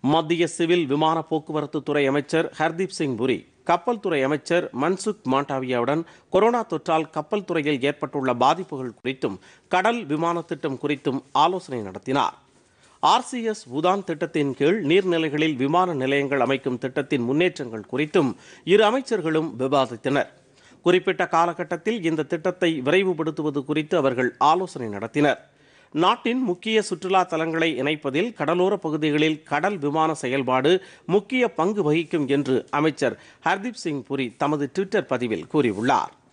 மத்திய சிவில் விமான போக்குவரத்து துறை அமைச்சர் ஹர்தீப் சிங் புரி கப்பல் துறை அமைச்சர் மன்சுக் மாண்டாவியாவுடன் கொரோனா தொற்றால் கப்பல் துறையில் ஏற்பட்டுள்ள பாதிப்புகள் குறித்தும் கடல் விமான திட்டம் குறித்தும் ஆலோசனை நடத்தினார் ஆர்சிஎஸ் உதான் திட்டத்தின் கீழ் நீர்நிலைகளில் விமான நிலையங்கள் அமைக்கும் திட்டத்தின் முன்னேற்றங்கள் குறித்தும் இரு அமைச்சர்களும் விவாதித்தனர் குறிப்பிட்ட காலகட்டத்தில் இந்த திட்டத்தை விரைவுபடுத்துவது குறித்து அவர்கள் ஆலோசனை நடத்தினர் நாட்டின் முக்கிய சுற்றுலா தலங்களை இணைப்பதில் கடலோர பகுதிகளில் கடல் விமான செயல்பாடு முக்கிய பங்கு வகிக்கும் என்று அமைச்சர் ஹர்தீப் சிங் புரி தமது ட்விட்டர் பதிவில் கூறியுள்ளார்